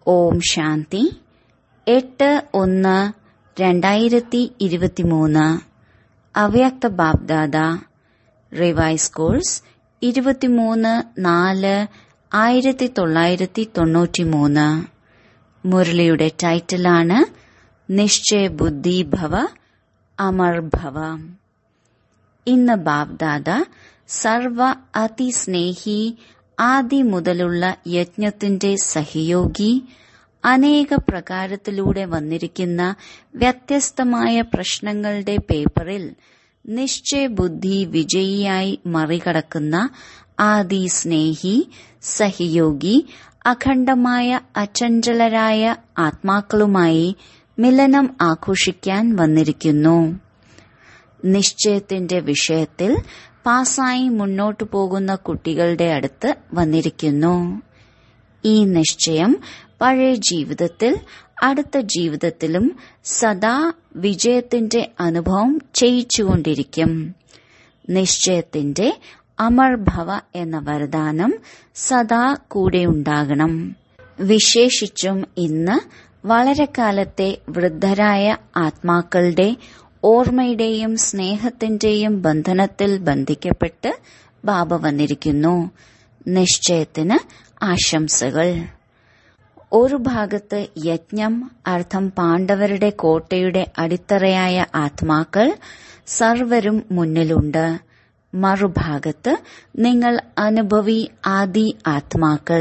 ഓം ശാന്തി എട്ട് ഒന്ന് രണ്ടായിരത്തി ഇരുപത്തിമൂന്ന് അവ്യക്ത ബാബ്ദാദ റിവൈസ് കോഴ്സ് ഇരുപത്തിമൂന്ന് നാല് ആയിരത്തി തൊള്ളായിരത്തി തൊണ്ണൂറ്റിമൂന്ന് മുരളിയുടെ ടൈറ്റിലാണ് നിശ്ചയ ബുദ്ധി ഭവ അമർ ഭവ ഇന്ന് ബാബ്ദാദ സർവ അതിസ്നേഹി ആദി മുതലുള്ള യജ്ഞത്തിന്റെ സഹയോഗി അനേക പ്രകാരത്തിലൂടെ വന്നിരിക്കുന്ന വ്യത്യസ്തമായ പ്രശ്നങ്ങളുടെ പേപ്പറിൽ നിശ്ചയബുദ്ധി വിജയിയായി മറികടക്കുന്ന ആദി സ്നേഹി സഹയോഗി അഖണ്ഡമായ അചഞ്ചലരായ ആത്മാക്കളുമായി മിലനം ആഘോഷിക്കാൻ വന്നിരിക്കുന്നു നിശ്ചയത്തിന്റെ വിഷയത്തിൽ പാസായി മുന്നോട്ടു പോകുന്ന കുട്ടികളുടെ അടുത്ത് വന്നിരിക്കുന്നു ഈ നിശ്ചയം പഴയ ജീവിതത്തിൽ അടുത്ത ജീവിതത്തിലും സദാ വിജയത്തിന്റെ അനുഭവം ചെയ്യിച്ചുകൊണ്ടിരിക്കും നിശ്ചയത്തിന്റെ അമർഭവ എന്ന വരദാനം സദാ കൂടെയുണ്ടാകണം വിശേഷിച്ചും ഇന്ന് വളരെ കാലത്തെ വൃദ്ധരായ ആത്മാക്കളുടെ ഓർമ്മയുടെയും സ്നേഹത്തിന്റെയും ബന്ധനത്തിൽ ബന്ധിക്കപ്പെട്ട് ബാബ വന്നിരിക്കുന്നു നിശ്ചയത്തിന് ആശംസകൾ ഒരു ഭാഗത്ത് യജ്ഞം അർത്ഥം പാണ്ഡവരുടെ കോട്ടയുടെ അടിത്തറയായ ആത്മാക്കൾ സർവരും മുന്നിലുണ്ട് മറുഭാഗത്ത് നിങ്ങൾ അനുഭവി ആദി ആത്മാക്കൾ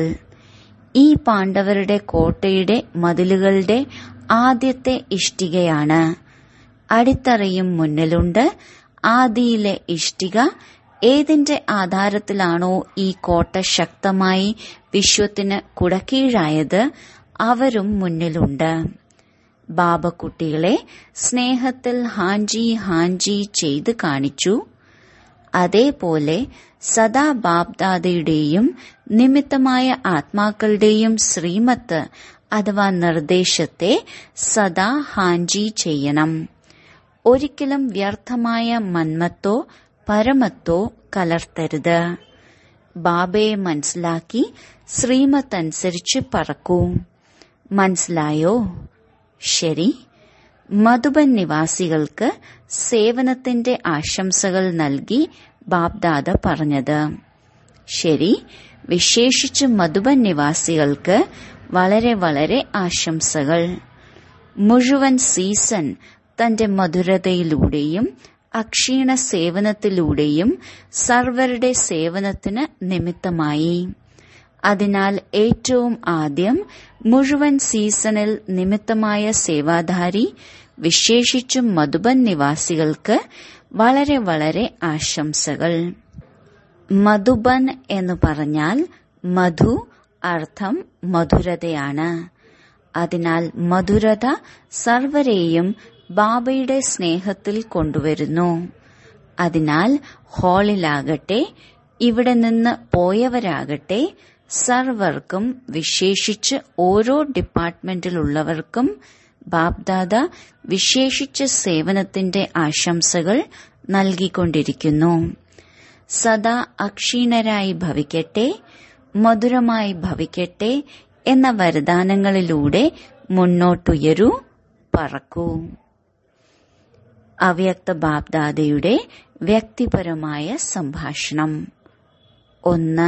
ഈ പാണ്ഡവരുടെ കോട്ടയുടെ മതിലുകളുടെ ആദ്യത്തെ ഇഷ്ടികയാണ് അടിത്തറയും മുന്നിലുണ്ട് ആദിയിലെ ഇഷ്ടിക ഏതിന്റെ ആധാരത്തിലാണോ ഈ കോട്ട ശക്തമായി വിശ്വത്തിന് കുടക്കീഴായത് അവരും മുന്നിലുണ്ട് ബാബക്കുട്ടികളെ സ്നേഹത്തിൽ ഹാഞ്ചി ഹാഞ്ചി ചെയ്ത് കാണിച്ചു അതേപോലെ സദാ ബാബ്ദാദയുടെയും നിമിത്തമായ ആത്മാക്കളുടെയും ശ്രീമത്ത് അഥവാ നിർദ്ദേശത്തെ സദാ ഹാഞ്ചി ചെയ്യണം ഒരിക്കലും വ്യർത്ഥമായ മന്മത്തോ പരമത്തോ കലർത്തരുത് ബാബയെ മനസ്സിലാക്കി ശ്രീമത്തനുസരിച്ച് പറക്കൂ മനസ്സിലായോ ശരി മധുബൻ നിവാസികൾക്ക് സേവനത്തിന്റെ ആശംസകൾ നൽകി ബാബ്ദാദ പറഞ്ഞത് ശരി വിശേഷിച്ച് മധുബൻ നിവാസികൾക്ക് വളരെ വളരെ ആശംസകൾ മുഴുവൻ സീസൺ തന്റെ മധുരതയിലൂടെയും അക്ഷീണ സേവനത്തിലൂടെയും സർവരുടെ സേവനത്തിന് നിമിത്തമായി അതിനാൽ ഏറ്റവും ആദ്യം മുഴുവൻ സീസണിൽ നിമിത്തമായ സേവാധാരി വിശേഷിച്ചും മധുബൻ നിവാസികൾക്ക് വളരെ വളരെ ആശംസകൾ മധുബൻ എന്ന് പറഞ്ഞാൽ മധു അർത്ഥം മധുരതയാണ് അതിനാൽ മധുരത സർവരെയും ബാബയുടെ സ്നേഹത്തിൽ കൊണ്ടുവരുന്നു അതിനാൽ ഹാളിലാകട്ടെ ഇവിടെ നിന്ന് പോയവരാകട്ടെ സർവർക്കും വിശേഷിച്ച് ഓരോ ഡിപ്പാർട്ട്മെന്റിലുള്ളവർക്കും ബാബ്ദാദ വിശേഷിച്ച സേവനത്തിന്റെ ആശംസകൾ നൽകിക്കൊണ്ടിരിക്കുന്നു സദാ അക്ഷീണരായി ഭവിക്കട്ടെ മധുരമായി ഭവിക്കട്ടെ എന്ന വരദാനങ്ങളിലൂടെ മുന്നോട്ടുയരൂ പറക്കൂ അവ്യക്ത ബാബ്ദാദയുടെ വ്യക്തിപരമായ സംഭാഷണം ഒന്ന്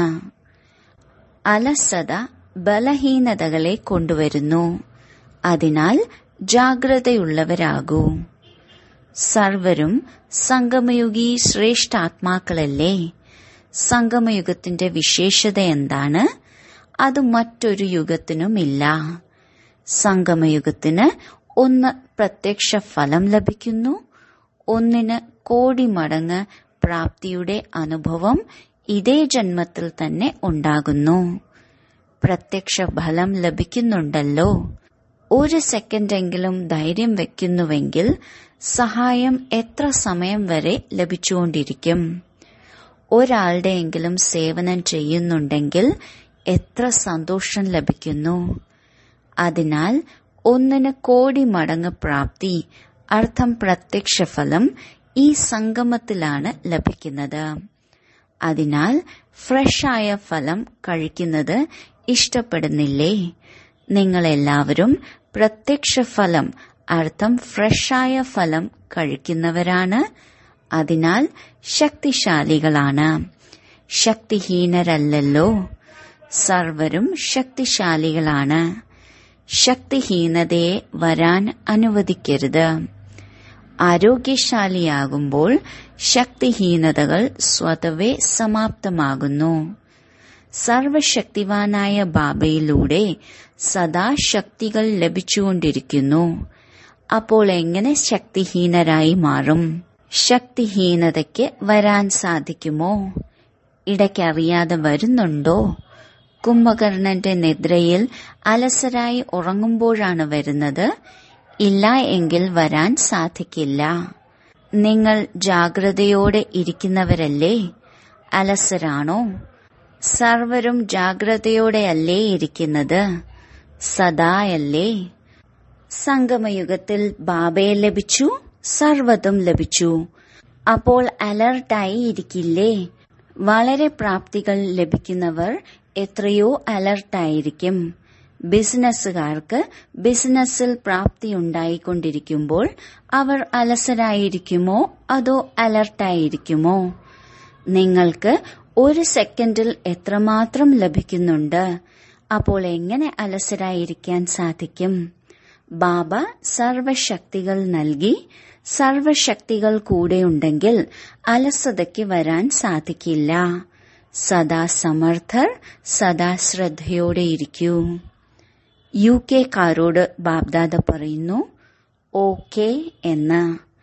അലസത ബലഹീനതകളെ കൊണ്ടുവരുന്നു അതിനാൽ ജാഗ്രതയുള്ളവരാകൂ സർവരും സംഗമയുഗി ശ്രേഷ്ഠാത്മാക്കളല്ലേ സംഗമയുഗത്തിന്റെ വിശേഷത എന്താണ് അത് മറ്റൊരു യുഗത്തിനുമില്ല സംഗമയുഗത്തിന് ഒന്ന് പ്രത്യക്ഷ ഫലം ലഭിക്കുന്നു ഒന്നിന് കോടി മടങ്ങ് പ്രാപ്തിയുടെ അനുഭവം ഇതേ ജന്മത്തിൽ തന്നെ ഉണ്ടാകുന്നു പ്രത്യക്ഷ ഫലം ലഭിക്കുന്നുണ്ടല്ലോ ഒരു സെക്കൻഡെങ്കിലും ധൈര്യം വെക്കുന്നുവെങ്കിൽ സഹായം എത്ര സമയം വരെ ലഭിച്ചുകൊണ്ടിരിക്കും ഒരാളുടെയെങ്കിലും സേവനം ചെയ്യുന്നുണ്ടെങ്കിൽ എത്ര സന്തോഷം ലഭിക്കുന്നു അതിനാൽ ഒന്നിന് കോടി മടങ്ങ് പ്രാപ്തി അർത്ഥം പ്രത്യക്ഷ ഫലം ഈ സംഗമത്തിലാണ് ലഭിക്കുന്നത് അതിനാൽ ഫ്രഷായ ഫലം കഴിക്കുന്നത് ഇഷ്ടപ്പെടുന്നില്ലേ നിങ്ങളെല്ലാവരും പ്രത്യക്ഷ ഫലം അർത്ഥം ഫ്രഷായ ഫലം കഴിക്കുന്നവരാണ് അതിനാൽ ശക്തിശാലികളാണ് ശക്തിഹീനരല്ലല്ലോ സർവരും ശക്തിശാലികളാണ് ശക്തിഹീനതയെ വരാൻ അനുവദിക്കരുത് ആരോഗ്യശാലിയാകുമ്പോൾ ശക്തിഹീനതകൾ സ്വതവേ സമാപ്തമാകുന്നു സർവശക്തിവാനായ ബാബയിലൂടെ സദാ ശക്തികൾ ലഭിച്ചുകൊണ്ടിരിക്കുന്നു അപ്പോൾ എങ്ങനെ ശക്തിഹീനരായി മാറും ശക്തിഹീനതയ്ക്ക് വരാൻ സാധിക്കുമോ ഇടയ്ക്കറിയാതെ വരുന്നുണ്ടോ കുംഭകർണന്റെ നിദ്രയിൽ അലസരായി ഉറങ്ങുമ്പോഴാണ് വരുന്നത് ഇല്ല എങ്കിൽ വരാൻ സാധിക്കില്ല നിങ്ങൾ ജാഗ്രതയോടെ ഇരിക്കുന്നവരല്ലേ അലസരാണോ സർവരും ജാഗ്രതയോടെയല്ലേ ഇരിക്കുന്നത് സദായല്ലേ സംഗമയുഗത്തിൽ ബാബയെ ലഭിച്ചു സർവതും ലഭിച്ചു അപ്പോൾ അലർട്ടായി ഇരിക്കില്ലേ വളരെ പ്രാപ്തികൾ ലഭിക്കുന്നവർ എത്രയോ അലർട്ടായിരിക്കും ബിസിനസ്സുകാർക്ക് ബിസിനസ്സിൽ പ്രാപ്തിയുണ്ടായിക്കൊണ്ടിരിക്കുമ്പോൾ അവർ അലസരായിരിക്കുമോ അതോ അലർട്ടായിരിക്കുമോ നിങ്ങൾക്ക് ഒരു സെക്കൻഡിൽ എത്രമാത്രം ലഭിക്കുന്നുണ്ട് അപ്പോൾ എങ്ങനെ അലസരായിരിക്കാൻ സാധിക്കും ബാബ സർവശക്തികൾ നൽകി സർവശക്തികൾ കൂടെയുണ്ടെങ്കിൽ അലസതയ്ക്ക് വരാൻ സാധിക്കില്ല സദാ സമർത്ഥർ സദാ ശ്രദ്ധയോടെയിരിക്കൂ യു കെക്കാരോട് ബാബ്ദാദ പറയുന്നു ഓക്കെ എന്ന്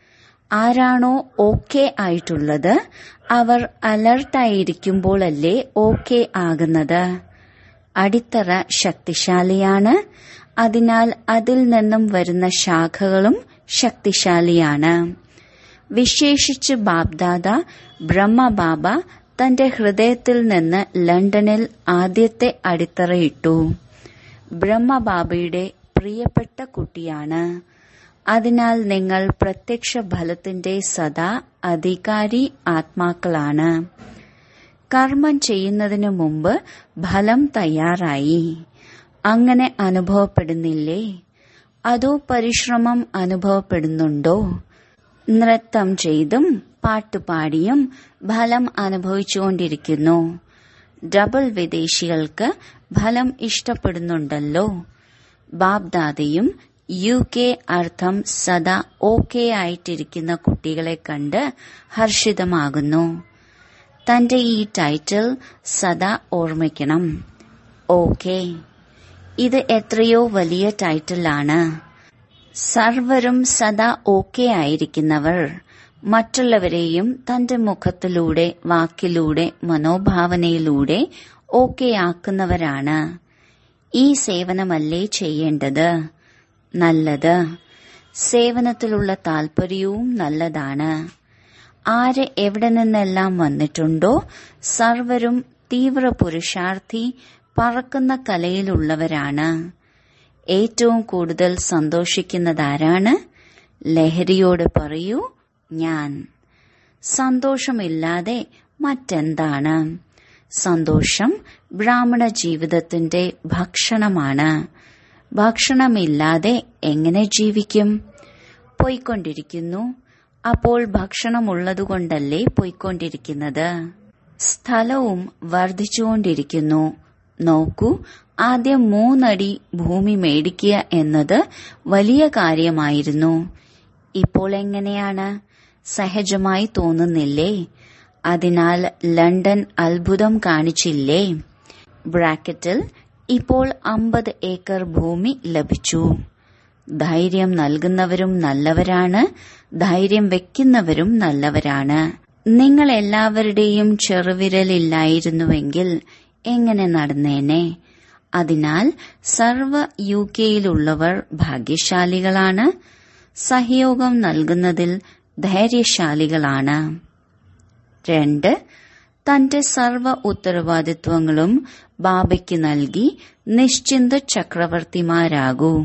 ആരാണോ ഓക്കെ ആയിട്ടുള്ളത് അവർ അലർട്ടായിരിക്കുമ്പോഴല്ലേ ഓക്കെ ആകുന്നത് അടിത്തറ ശക്തിശാലിയാണ് അതിനാൽ അതിൽ നിന്നും വരുന്ന ശാഖകളും ശക്തിശാലിയാണ് വിശേഷിച്ച് ബാബ്ദാദ ബ്രഹ്മബാബ തന്റെ ഹൃദയത്തിൽ നിന്ന് ലണ്ടനിൽ ആദ്യത്തെ അടിത്തറയിട്ടു ബ്രഹ്മബാബയുടെ പ്രിയപ്പെട്ട കുട്ടിയാണ് അതിനാൽ നിങ്ങൾ പ്രത്യക്ഷ ഫലത്തിന്റെ സദാ അധികാരി ആത്മാക്കളാണ് കർമ്മം ചെയ്യുന്നതിനു മുമ്പ് ഫലം തയ്യാറായി അങ്ങനെ അനുഭവപ്പെടുന്നില്ലേ അതോ പരിശ്രമം അനുഭവപ്പെടുന്നുണ്ടോ നൃത്തം ചെയ്തും പാട്ടുപാടിയും ഫലം അനുഭവിച്ചുകൊണ്ടിരിക്കുന്നു ഡബിൾ വിദേശികൾക്ക് ഫലം ഇഷ്ടപ്പെടുന്നുണ്ടല്ലോ ബാബ്ദാദയും യു കെ അർത്ഥം സദാ ഓക്കെ ആയിട്ടിരിക്കുന്ന കുട്ടികളെ കണ്ട് ഹർഷിതമാകുന്നു തന്റെ ഈ ടൈറ്റിൽ സദാ ഓർമ്മിക്കണം ഓക്കെ ഇത് എത്രയോ വലിയ ടൈറ്റിലാണ് സർവരും സദാ ഓക്കെ ആയിരിക്കുന്നവർ മറ്റുള്ളവരെയും തന്റെ മുഖത്തിലൂടെ വാക്കിലൂടെ മനോഭാവനയിലൂടെ ഓക്കെ ആക്കുന്നവരാണ് ഈ സേവനമല്ലേ ചെയ്യേണ്ടത് നല്ലത് സേവനത്തിലുള്ള താൽപര്യവും നല്ലതാണ് ആര് എവിടെ നിന്നെല്ലാം വന്നിട്ടുണ്ടോ സർവരും തീവ്ര പുരുഷാർത്ഥി പറക്കുന്ന കലയിലുള്ളവരാണ് ഏറ്റവും കൂടുതൽ സന്തോഷിക്കുന്നതാരാണ് ലഹരിയോട് പറയൂ ഞാൻ സന്തോഷമില്ലാതെ മറ്റെന്താണ് സന്തോഷം ബ്രാഹ്മണ ജീവിതത്തിന്റെ ഭക്ഷണമാണ് ഭക്ഷണമില്ലാതെ എങ്ങനെ ജീവിക്കും പോയിക്കൊണ്ടിരിക്കുന്നു അപ്പോൾ ഭക്ഷണമുള്ളതുകൊണ്ടല്ലേ പോയിക്കൊണ്ടിരിക്കുന്നത് സ്ഥലവും വർദ്ധിച്ചുകൊണ്ടിരിക്കുന്നു നോക്കൂ ആദ്യം മൂന്നടി ഭൂമി മേടിക്കുക എന്നത് വലിയ കാര്യമായിരുന്നു ഇപ്പോൾ എങ്ങനെയാണ് സഹജമായി തോന്നുന്നില്ലേ അതിനാൽ ലണ്ടൻ അത്ഭുതം കാണിച്ചില്ലേ ബ്രാക്കറ്റിൽ ഇപ്പോൾ അമ്പത് ഏക്കർ ഭൂമി ലഭിച്ചു ധൈര്യം നൽകുന്നവരും നല്ലവരാണ് ധൈര്യം വെക്കുന്നവരും നല്ലവരാണ് നിങ്ങൾ എല്ലാവരുടെയും ചെറുവിരലില്ലായിരുന്നുവെങ്കിൽ എങ്ങനെ നടന്നേനെ അതിനാൽ സർവ യു കെയിലുള്ളവർ ഭാഗ്യശാലികളാണ് സഹയോഗം നൽകുന്നതിൽ ധൈര്യശാലികളാണ് രണ്ട് തന്റെ സർവ ഉത്തരവാദിത്വങ്ങളും ബാബയ്ക്ക് നൽകി നിശ്ചിന്ത ചക്രവർത്തിമാരാകൂ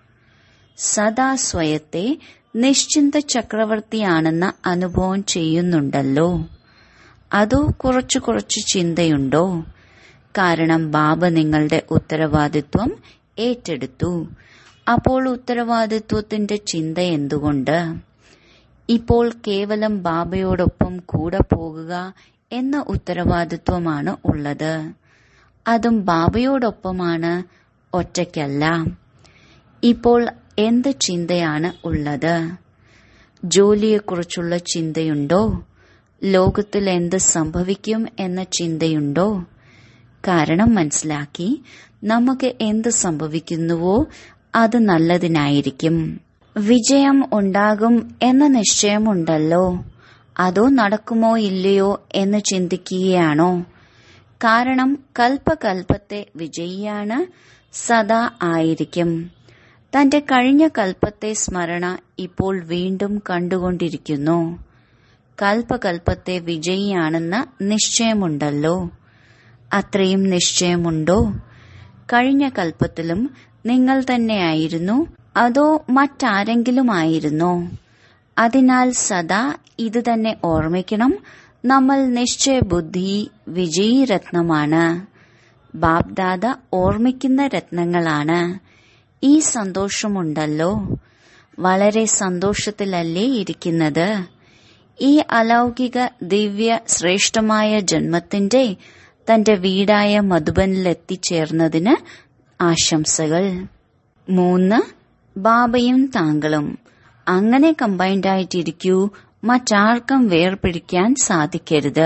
സദാ സ്വയത്തെ നിശ്ചിന്ത ചക്രവർത്തിയാണെന്ന അനുഭവം ചെയ്യുന്നുണ്ടല്ലോ അതോ കുറച്ചു കുറച്ച് ചിന്തയുണ്ടോ കാരണം ബാബ നിങ്ങളുടെ ഉത്തരവാദിത്വം ഏറ്റെടുത്തു അപ്പോൾ ഉത്തരവാദിത്വത്തിന്റെ ചിന്ത എന്തുകൊണ്ട് ഇപ്പോൾ കേവലം ബാബയോടൊപ്പം കൂടെ പോകുക എന്ന ഉത്തരവാദിത്വമാണ് ഉള്ളത് അതും ബാബയോടൊപ്പമാണ് ഒറ്റയ്ക്കല്ല ഇപ്പോൾ എന്ത് ചിന്തയാണ് ഉള്ളത് ജോലിയെക്കുറിച്ചുള്ള ചിന്തയുണ്ടോ ലോകത്തിൽ എന്ത് സംഭവിക്കും എന്ന ചിന്തയുണ്ടോ കാരണം മനസ്സിലാക്കി നമുക്ക് എന്ത് സംഭവിക്കുന്നുവോ അത് നല്ലതിനായിരിക്കും വിജയം ഉണ്ടാകും എന്ന നിശ്ചയമുണ്ടല്ലോ അതോ നടക്കുമോ ഇല്ലയോ എന്ന് ചിന്തിക്കുകയാണോ കാരണം കൽപ്പകൽപ്പത്തെ വിജയിയാണ് സദാ ആയിരിക്കും തന്റെ കഴിഞ്ഞ കൽപ്പത്തെ സ്മരണ ഇപ്പോൾ വീണ്ടും കണ്ടുകൊണ്ടിരിക്കുന്നു കൽപ്പകൽപ്പത്തെ വിജയിയാണെന്ന നിശ്ചയമുണ്ടല്ലോ അത്രയും നിശ്ചയമുണ്ടോ കഴിഞ്ഞ കൽപ്പത്തിലും നിങ്ങൾ തന്നെയായിരുന്നു അതോ മറ്റാരെങ്കിലും ആയിരുന്നോ അതിനാൽ സദാ ഇത് തന്നെ ഓർമ്മിക്കണം നമ്മൾ നിശ്ചയബുദ്ധി വിജയി രത്നമാണ് ബാബ്ദാദ ഓർമ്മിക്കുന്ന രത്നങ്ങളാണ് ഈ സന്തോഷമുണ്ടല്ലോ വളരെ സന്തോഷത്തിലല്ലേ ഇരിക്കുന്നത് ഈ അലൗകിക ദിവ്യ ശ്രേഷ്ഠമായ ജന്മത്തിന്റെ തന്റെ വീടായ മധുബനിലെത്തിച്ചേർന്നതിന് ആശംസകൾ മൂന്ന് ബാബയും താങ്കളും അങ്ങനെ കമ്പൈൻഡ് ആയിട്ടിരിക്കൂ മറ്റാർക്കും വേർപിടിക്കാൻ സാധിക്കരുത്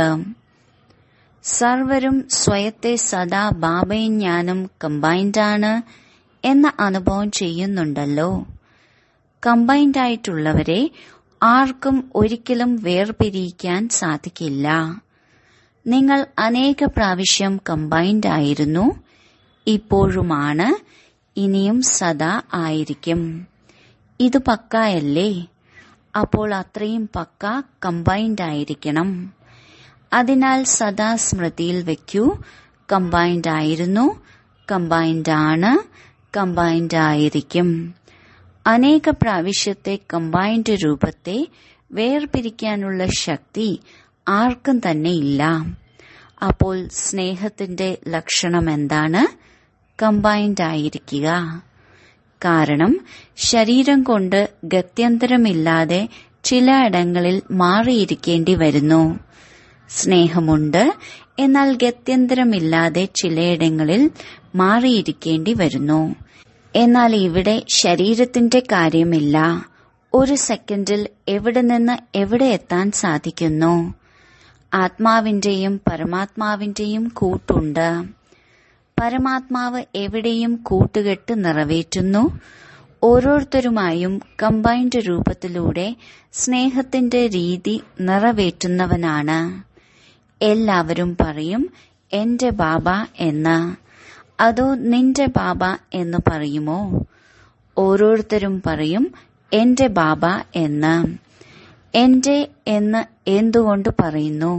സർവരും സ്വയത്തെ സദാ ബാബയും ഞാനും കമ്പൈൻഡാണ് എന്ന അനുഭവം ചെയ്യുന്നുണ്ടല്ലോ കമ്പൈൻഡ് ആയിട്ടുള്ളവരെ ആർക്കും ഒരിക്കലും വേർപിരിയിക്കാൻ സാധിക്കില്ല നിങ്ങൾ അനേക പ്രാവശ്യം കമ്പൈൻഡ് ആയിരുന്നു ഇപ്പോഴുമാണ് ഇനിയും സദാ ആയിരിക്കും ഇത് പക്കായല്ലേ അപ്പോൾ അത്രയും പക്ക കമ്പൈൻഡ് ആയിരിക്കണം അതിനാൽ സദാ സ്മൃതിയിൽ വെക്കൂ കമ്പൈൻഡ് ആയിരുന്നു കമ്പൈൻഡ് ആണ് കമ്പൈൻഡ് ആയിരിക്കും അനേക പ്രാവശ്യത്തെ കമ്പൈൻഡ് രൂപത്തെ വേർപിരിക്കാനുള്ള ശക്തി ആർക്കും തന്നെ ഇല്ല അപ്പോൾ സ്നേഹത്തിന്റെ ലക്ഷണം എന്താണ് കമ്പൈൻഡ് ആയിരിക്കുക കാരണം ശരീരം കൊണ്ട് ഗത്യന്തരമില്ലാതെ ചിലയിടങ്ങളിൽ മാറിയിരിക്കേണ്ടി വരുന്നു സ്നേഹമുണ്ട് എന്നാൽ ഗത്യന്തരമില്ലാതെ ചിലയിടങ്ങളിൽ മാറിയിരിക്കേണ്ടി വരുന്നു എന്നാൽ ഇവിടെ ശരീരത്തിന്റെ കാര്യമില്ല ഒരു സെക്കൻഡിൽ എവിടെ നിന്ന് എവിടെ എത്താൻ സാധിക്കുന്നു ആത്മാവിന്റെയും പരമാത്മാവിന്റെയും കൂട്ടുണ്ട് പരമാത്മാവ് എവിടെയും കൂട്ടുകെട്ട് നിറവേറ്റുന്നു ഓരോരുത്തരുമായും കമ്പൈൻഡ് രൂപത്തിലൂടെ സ്നേഹത്തിന്റെ രീതി നിറവേറ്റുന്നവനാണ് എല്ലാവരും പറയും എന്റെ ബാബ എന്ന് അതോ നിന്റെ ബാബ എന്ന് പറയുമോ ഓരോരുത്തരും പറയും എന്റെ ബാബ എന്ന് എന്റെ എന്ന് എന്തുകൊണ്ട് പറയുന്നു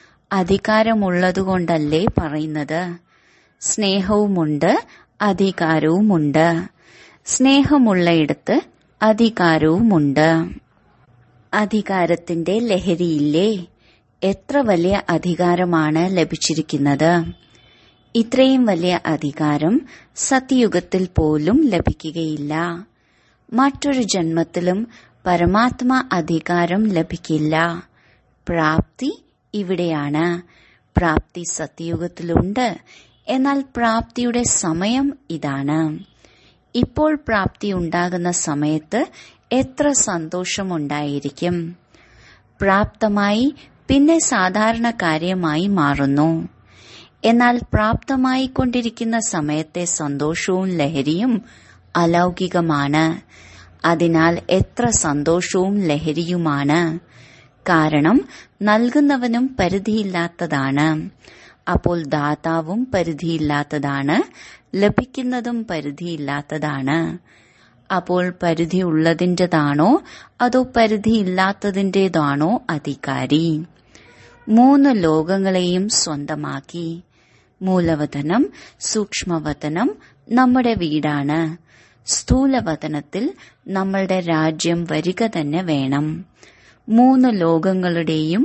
അധികാരമുള്ളതുകൊണ്ടല്ലേ പറയുന്നത് സ്നേഹവുമുണ്ട് അധികാരവുമുണ്ട് സ്നേഹമുള്ളയിടത്ത് അധികാരവുമുണ്ട് അധികാരത്തിന്റെ ലഹരിയില്ലേ എത്ര വലിയ അധികാരമാണ് ലഭിച്ചിരിക്കുന്നത് ഇത്രയും വലിയ അധികാരം സത്യയുഗത്തിൽ പോലും ലഭിക്കുകയില്ല മറ്റൊരു ജന്മത്തിലും പരമാത്മ അധികാരം ലഭിക്കില്ല പ്രാപ്തി ഇവിടെയാണ് പ്രാപ്തി സത്യയുഗത്തിലുണ്ട് എന്നാൽ പ്രാപ്തിയുടെ സമയം ഇതാണ് ഇപ്പോൾ പ്രാപ്തി ഉണ്ടാകുന്ന സമയത്ത് എത്ര സന്തോഷമുണ്ടായിരിക്കും പ്രാപ്തമായി പിന്നെ സാധാരണ കാര്യമായി മാറുന്നു എന്നാൽ പ്രാപ്തമായി കൊണ്ടിരിക്കുന്ന സമയത്തെ സന്തോഷവും ലഹരിയും അലൗകികമാണ് അതിനാൽ എത്ര സന്തോഷവും ലഹരിയുമാണ് കാരണം നൽകുന്നവനും പരിധിയില്ലാത്തതാണ് അപ്പോൾ ദാതാവും പരിധിയില്ലാത്തതാണ് ലഭിക്കുന്നതും പരിധിയില്ലാത്തതാണ് അപ്പോൾ പരിധിയുള്ളതിൻ്റെതാണോ അതോ പരിധിയില്ലാത്തതിൻ്റെതാണോ അധികാരി മൂന്ന് ലോകങ്ങളെയും സ്വന്തമാക്കി മൂലവതനം സൂക്ഷ്മവതനം നമ്മുടെ വീടാണ് സ്ഥൂലവതനത്തിൽ നമ്മളുടെ രാജ്യം വരിക തന്നെ വേണം മൂന്ന് ലോകങ്ങളുടെയും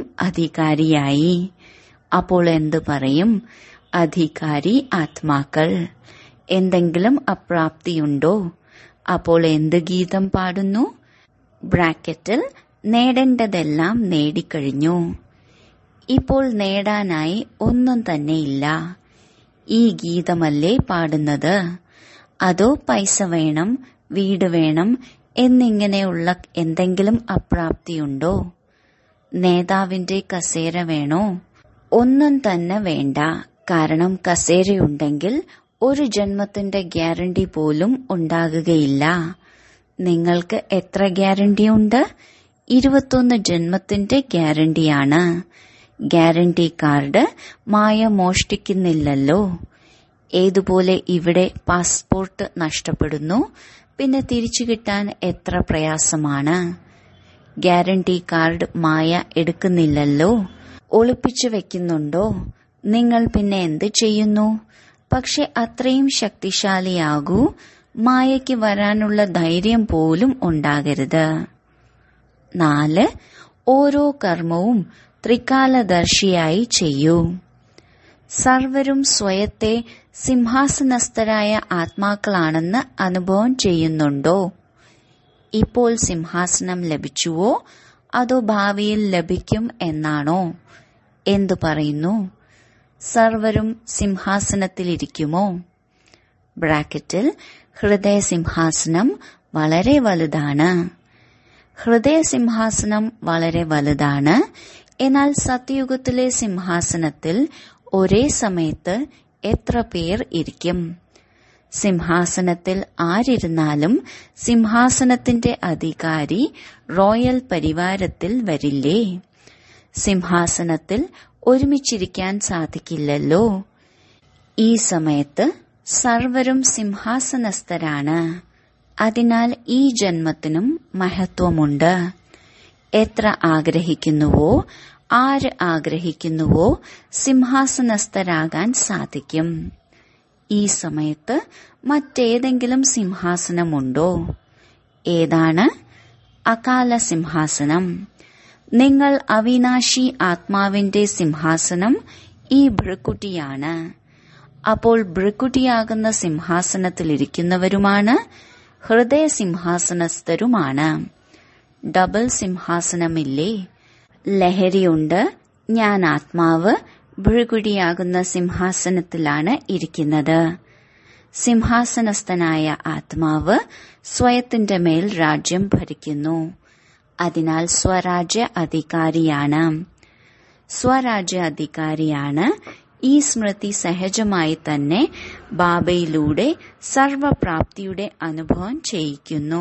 അധികാരിയായി അപ്പോൾ എന്തു പറയും അധികാരി ആത്മാക്കൾ എന്തെങ്കിലും അപ്രാപ്തിയുണ്ടോ അപ്പോൾ എന്ത് ഗീതം പാടുന്നു ബ്രാക്കറ്റിൽ നേടേണ്ടതെല്ലാം നേടിക്കഴിഞ്ഞു ഇപ്പോൾ നേടാനായി ഒന്നും തന്നെയില്ല ഈ ഗീതമല്ലേ പാടുന്നത് അതോ പൈസ വേണം വീട് വേണം എന്നിങ്ങനെയുള്ള എന്തെങ്കിലും അപ്രാപ്തിയുണ്ടോ നേതാവിന്റെ കസേര വേണോ ഒന്നും തന്നെ വേണ്ട കാരണം കസേരയുണ്ടെങ്കിൽ ഒരു ജന്മത്തിന്റെ ഗ്യാരണ്ടി പോലും ഉണ്ടാകുകയില്ല നിങ്ങൾക്ക് എത്ര ഗ്യാരണ്ടിയുണ്ട് ഇരുപത്തൊന്ന് ജന്മത്തിന്റെ ഗ്യാരണ്ടിയാണ് ഗ്യാരണ്ടി കാർഡ് മായ മോഷ്ടിക്കുന്നില്ലല്ലോ ഏതുപോലെ ഇവിടെ പാസ്പോർട്ട് നഷ്ടപ്പെടുന്നു പിന്നെ തിരിച്ചു കിട്ടാൻ എത്ര പ്രയാസമാണ് ഗ്യാരണ്ടി കാർഡ് മായ എടുക്കുന്നില്ലല്ലോ ഒളിപ്പിച്ചു വെക്കുന്നുണ്ടോ നിങ്ങൾ പിന്നെ എന്ത് ചെയ്യുന്നു പക്ഷെ അത്രയും ശക്തിശാലിയാകൂ മായയ്ക്ക് വരാനുള്ള ധൈര്യം പോലും ഉണ്ടാകരുത് നാല് ഓരോ കർമ്മവും ത്രികാലദർശിയായി ചെയ്യൂ സർവരും സ്വയത്തെ സിംഹാസനസ്ഥരായ ആത്മാക്കളാണെന്ന് അനുഭവം ചെയ്യുന്നുണ്ടോ ഇപ്പോൾ സിംഹാസനം ലഭിച്ചുവോ അതോ ഭാവിയിൽ ലഭിക്കും എന്നാണോ എന്തു പറയുന്നു സർവരും സിംഹാസനത്തിലിരിക്കുമോ ബ്രാക്കറ്റിൽ ഹൃദയ സിംഹാസനം വളരെ വലുതാണ് ഹൃദയ സിംഹാസനം വളരെ വലുതാണ് എന്നാൽ സത്യയുഗത്തിലെ സിംഹാസനത്തിൽ ഒരേ സമയത്ത് എത്ര പേർ ഇരിക്കും സിംഹാസനത്തിൽ ആരിരുന്നാലും സിംഹാസനത്തിന്റെ അധികാരി റോയൽ പരിവാരത്തിൽ വരില്ലേ സിംഹാസനത്തിൽ ഒരുമിച്ചിരിക്കാൻ സാധിക്കില്ലല്ലോ ഈ സമയത്ത് സർവരും സിംഹാസനസ്ഥരാണ് അതിനാൽ ഈ ജന്മത്തിനും മഹത്വമുണ്ട് എത്ര ആഗ്രഹിക്കുന്നുവോ ആര് ആഗ്രഹിക്കുന്നുവോ സിംഹാസനസ്ഥരാകാൻ സാധിക്കും ഈ സമയത്ത് മറ്റേതെങ്കിലും സിംഹാസനമുണ്ടോ ഏതാണ് അകാല സിംഹാസനം നിങ്ങൾ അവിനാശി ആത്മാവിന്റെ സിംഹാസനം ഈ ഭൃക്കുട്ടിയാണ് അപ്പോൾ ഭൃക്കുട്ടിയാകുന്ന സിംഹാസനത്തിലിരിക്കുന്നവരുമാണ് ഹൃദയ സിംഹാസനസ്ഥരുമാണ് ഡബിൾ സിംഹാസനമില്ലേ ലഹരിയുണ്ട് ഞാൻ ആത്മാവ് ഭൃകുടിയാകുന്ന സിംഹാസനത്തിലാണ് ഇരിക്കുന്നത് സിംഹാസനസ്ഥനായ ആത്മാവ് സ്വയത്തിന്റെ മേൽ രാജ്യം ഭരിക്കുന്നു അതിനാൽ സ്വരാജ്യ അധികാരിയാണ് സ്വരാജ്യ അധികാരിയാണ് ഈ സ്മൃതി സഹജമായി തന്നെ ബാബയിലൂടെ സർവപ്രാപ്തിയുടെ അനുഭവം ചെയ്യിക്കുന്നു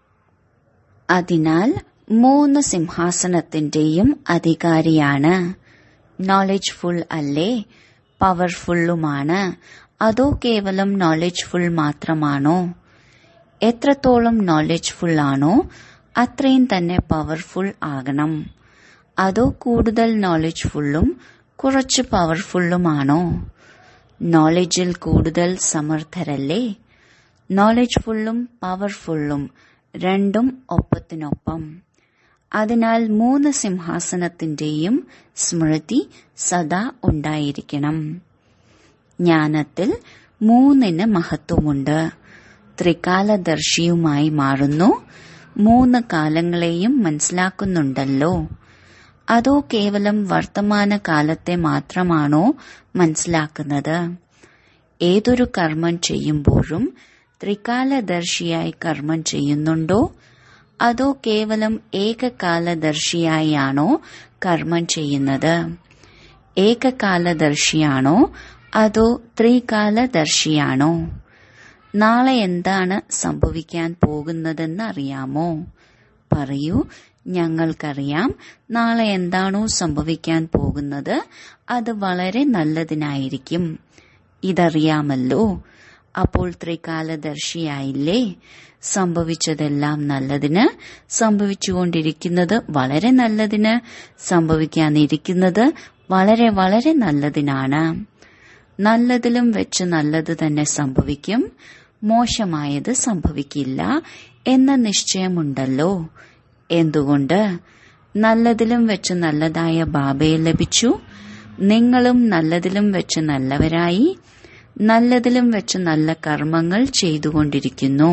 അതിനാൽ മൂന്ന് സിംഹാസനത്തിന്റെയും അധികാരിയാണ് നോളജ് ഫുൾ അല്ലേ പവർഫുള്ളുമാണ് അതോ കേവലം നോളജ് ഫുൾ മാത്രമാണോ എത്രത്തോളം നോളജ് ഫുൾ ആണോ അത്രയും തന്നെ പവർഫുൾ ആകണം അതോ കൂടുതൽ നോളജ് ഫുള്ളും കുറച്ച് പവർഫുള്ളുമാണോ നോളജിൽ കൂടുതൽ സമർത്ഥരല്ലേ നോളജ് ഫുള്ളും പവർഫുള്ളും രണ്ടും ഒപ്പത്തിനൊപ്പം അതിനാൽ മൂന്ന് സിംഹാസനത്തിന്റെയും സ്മൃതി സദാ ഉണ്ടായിരിക്കണം ജ്ഞാനത്തിൽ മൂന്നിന് മഹത്വമുണ്ട് ത്രികാലദർശിയുമായി മാറുന്നു മൂന്ന് കാലങ്ങളെയും മനസ്സിലാക്കുന്നുണ്ടല്ലോ അതോ കേവലം വർത്തമാന കാലത്തെ മാത്രമാണോ മനസ്സിലാക്കുന്നത് ഏതൊരു കർമ്മം ചെയ്യുമ്പോഴും ത്രികാലദർശിയായി കർമ്മം ചെയ്യുന്നുണ്ടോ അതോ കേവലം ഏകകാലദർശിയായാണോ കർമ്മം ചെയ്യുന്നത് ഏകകാലദർശിയാണോ അതോ ത്രികാലദർശിയാണോ നാളെ എന്താണ് സംഭവിക്കാൻ പോകുന്നതെന്ന് അറിയാമോ പറയൂ ഞങ്ങൾക്കറിയാം നാളെ എന്താണോ സംഭവിക്കാൻ പോകുന്നത് അത് വളരെ നല്ലതിനായിരിക്കും ഇതറിയാമല്ലോ അപ്പോൾ ത്രികാലദർശിയായില്ലേ സംഭവിച്ചതെല്ലാം നല്ലതിന് സംഭവിച്ചുകൊണ്ടിരിക്കുന്നത് വളരെ നല്ലതിന് സംഭവിക്കാനിരിക്കുന്നത് വളരെ വളരെ നല്ലതിനാണ് നല്ലതിലും വെച്ച് നല്ലത് തന്നെ സംഭവിക്കും മോശമായത് സംഭവിക്കില്ല എന്ന നിശ്ചയമുണ്ടല്ലോ എന്തുകൊണ്ട് നല്ലതിലും വെച്ച് നല്ലതായ ബാബയെ ലഭിച്ചു നിങ്ങളും നല്ലതിലും വെച്ച് നല്ലവരായി നല്ലതിലും വെച്ച് നല്ല കർമ്മങ്ങൾ ചെയ്തുകൊണ്ടിരിക്കുന്നു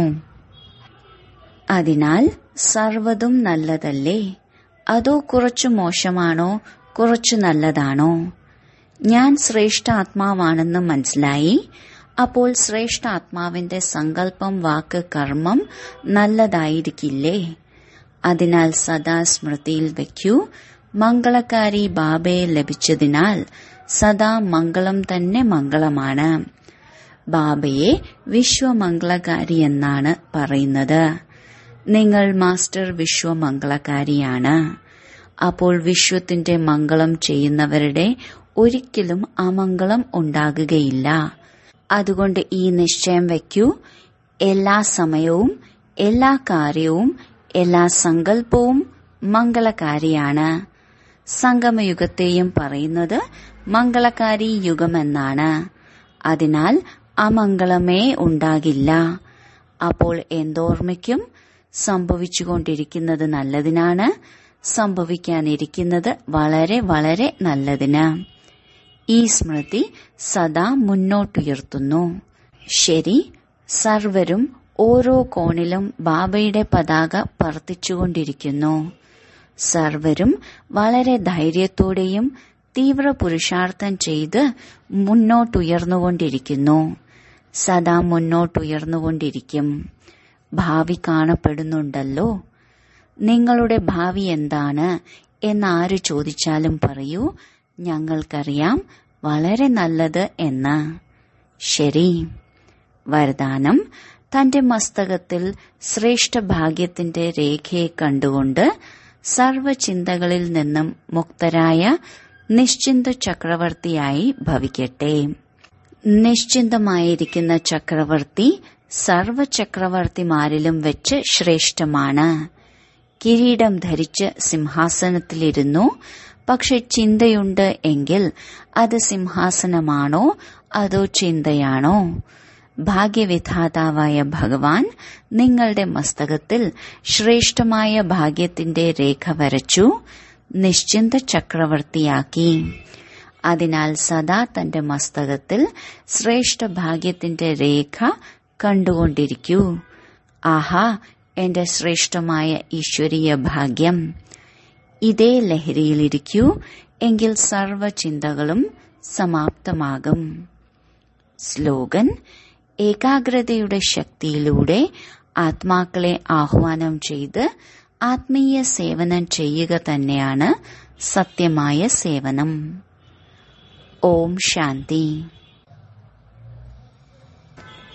അതിനാൽ സർവതും നല്ലതല്ലേ അതോ കുറച്ചു മോശമാണോ കുറച്ചു നല്ലതാണോ ഞാൻ ശ്രേഷ്ഠ ആത്മാവാണെന്ന് മനസ്സിലായി അപ്പോൾ ശ്രേഷ്ഠ ആത്മാവിന്റെ സങ്കല്പം വാക്ക് കർമ്മം നല്ലതായിരിക്കില്ലേ അതിനാൽ സദാ സ്മൃതിയിൽ വയ്ക്കൂ മംഗളകാരി ബാബയെ ലഭിച്ചതിനാൽ സദാ മംഗളം തന്നെ മംഗളമാണ് ബാബയെ വിശ്വമംഗളകാരി എന്നാണ് പറയുന്നത് നിങ്ങൾ മാസ്റ്റർ വിശ്വമംഗളകാരിയാണ് അപ്പോൾ വിശ്വത്തിന്റെ മംഗളം ചെയ്യുന്നവരുടെ ഒരിക്കലും അമംഗളം ഉണ്ടാകുകയില്ല അതുകൊണ്ട് ഈ നിശ്ചയം വയ്ക്കൂ എല്ലാ സമയവും എല്ലാ കാര്യവും എല്ലാ സങ്കല്പവും മംഗളകാരിയാണ് സംഗമയുഗത്തെയും പറയുന്നത് മംഗളകാരി യുഗമെന്നാണ് അതിനാൽ അമംഗളമേ ഉണ്ടാകില്ല അപ്പോൾ എന്തോർമ്മയ്ക്കും സംഭവിച്ചുകൊണ്ടിരിക്കുന്നത് നല്ലതിനാണ് സംഭവിക്കാനിരിക്കുന്നത് വളരെ വളരെ നല്ലതിന് ഈ സ്മൃതി സദാ മുന്നോട്ടുയർത്തുന്നു ശരി സർവരും ഓരോ കോണിലും ബാബയുടെ പതാക പറത്തിച്ചുകൊണ്ടിരിക്കുന്നു സർവരും വളരെ ധൈര്യത്തോടെയും തീവ്ര പുരുഷാർത്ഥം ചെയ്ത് മുന്നോട്ടുയർന്നുകൊണ്ടിരിക്കുന്നു സദാ മുന്നോട്ടുയർന്നുകൊണ്ടിരിക്കും ഭാവി കാണപ്പെടുന്നുണ്ടല്ലോ നിങ്ങളുടെ ഭാവി എന്താണ് എന്നാര് ചോദിച്ചാലും പറയൂ ഞങ്ങൾക്കറിയാം വളരെ നല്ലത് എന്ന് ശരി വരദാനം തന്റെ മസ്തകത്തിൽ ശ്രേഷ്ഠ ഭാഗ്യത്തിന്റെ രേഖയെ കണ്ടുകൊണ്ട് സർവചിന്തകളിൽ നിന്നും മുക്തരായ നിശ്ചിന്ത ചക്രവർത്തിയായി ഭവിക്കട്ടെ നിശ്ചിന്തമായിരിക്കുന്ന ചക്രവർത്തി സർവചക്രവർത്തിമാരിലും വെച്ച് ശ്രേഷ്ഠമാണ് കിരീടം ധരിച്ച് സിംഹാസനത്തിലിരുന്നു പക്ഷെ ചിന്തയുണ്ട് എങ്കിൽ അത് സിംഹാസനമാണോ അതോ ചിന്തയാണോ ഭാഗ്യവിധാതാവായ ഭഗവാൻ നിങ്ങളുടെ മസ്തകത്തിൽ ശ്രേഷ്ഠമായ ഭാഗ്യത്തിന്റെ രേഖ വരച്ചു നിശ്ചിന്ത ചക്രവർത്തിയാക്കി അതിനാൽ സദാ തന്റെ മസ്തകത്തിൽ ശ്രേഷ്ഠ ഭാഗ്യത്തിന്റെ രേഖ കണ്ടുകൊണ്ടിരിക്കൂ ആഹാ എന്റെ ശ്രേഷ്ഠമായ ഈശ്വരീയ ഭാഗ്യം ഇതേ ലഹരിയിലിരിക്കൂ എങ്കിൽ സർവചിന്തകളും സമാപ്തമാകും സ്ലോഗൻ ഏകാഗ്രതയുടെ ശക്തിയിലൂടെ ആത്മാക്കളെ ആഹ്വാനം ചെയ്ത് ആത്മീയ സേവനം ചെയ്യുക തന്നെയാണ് സത്യമായ സേവനം ഓം ശാന്തി